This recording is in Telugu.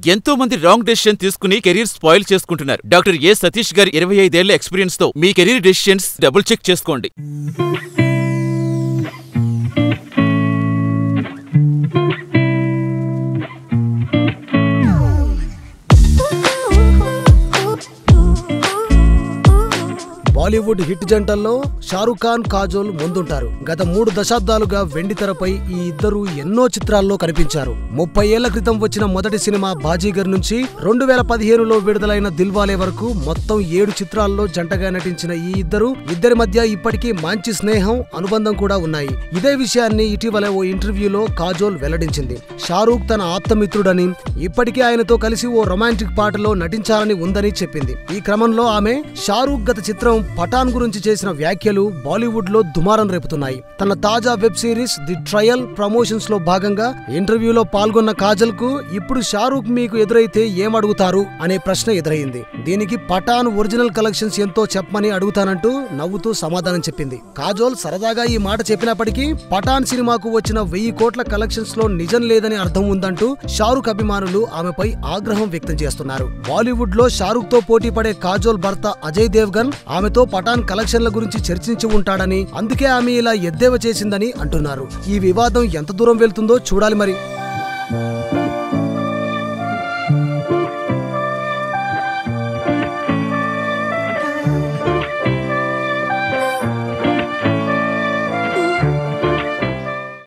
ఎంతో మంది రాంగ్ డెసిషన్ తీసుకుని కెరీర్ స్పాయిల్ చేసుకుంటున్నారు డాక్టర్ ఏ సతీష్ గారి ఇరవై ఐదేళ్ల ఎక్స్పీరియన్స్ తో మీ కెరీర్ డెసిషన్స్ డబుల్ చెక్ చేసుకోండి బాలీవుడ్ హిట్ జంటల్లో షారుఖ్ ఖాన్ కాజోల్ ముందుంటారు గత మూడు దశాబ్దాలుగా వెండి తెరపై ఈ ఇద్దరు ఎన్నో చిత్రాల్లో కనిపించారు ముప్పై ఏళ్ల క్రితం వచ్చిన మొదటి సినిమా బాజీగర్ నుంచి రెండు వేల పదిహేనులో విడుదలైన దిల్వాలే వరకు మొత్తం ఏడు చిత్రాల్లో జంటగా నటించిన ఈ ఇద్దరు ఇద్దరి మధ్య ఇప్పటికీ మంచి స్నేహం అనుబంధం కూడా ఉన్నాయి ఇదే విషయాన్ని ఇటీవల ఓ ఇంటర్వ్యూలో కాజోల్ వెల్లడించింది షారూఖ్ తన ఆప్తమిత్రుడని ఇప్పటికే ఆయనతో కలిసి ఓ రొమాంటిక్ పాటలో నటించాలని ఉందని చెప్పింది ఈ క్రమంలో ఆమె షారూఖ్ గత చిత్రం పఠాన్ గురించి చేసిన వ్యాఖ్యలు బాలీవుడ్ లో దుమారం రేపుతున్నాయి తన తాజా web series the trial promotions లో భాగంగా ఇంటర్వ్యూలో పాల్గొన్న కాజల్ కు ఇప్పుడు షారూఖ్ మీకు ఎదురైతే ఏమడుగుతారు అనే ప్రశ్న ఎదురైంది దీనికి పఠాన్ ఒరిజినల్ కలెక్షన్స్ ఎంతో చెప్పమని అడుగుతానంటూ నవ్వుతూ సమాధానం చెప్పింది కాజోల్ సరదాగా ఈ మాట చెప్పినప్పటికీ పఠాన్ సినిమాకు వచ్చిన వెయ్యి కోట్ల కలెక్షన్స్ లో నిజం లేదని అర్థం ఉందంటూ షారూఖ్ అభిమానులు ఆమెపై ఆగ్రహం వ్యక్తం చేస్తున్నారు బాలీవుడ్ లో షారూఖ్ తో పోటీ పడే కాజోల్ భర్త అజయ్ దేవ్గన్ ఆమెతో పఠాన్ కలెక్షన్ల గురించి చర్చించి ఉంటాడని అందుకే ఆమె ఇలా ఎద్దేవా చేసిందని అంటున్నారు ఈ వివాదం ఎంత దూరం వెళ్తుందో చూడాలి మరి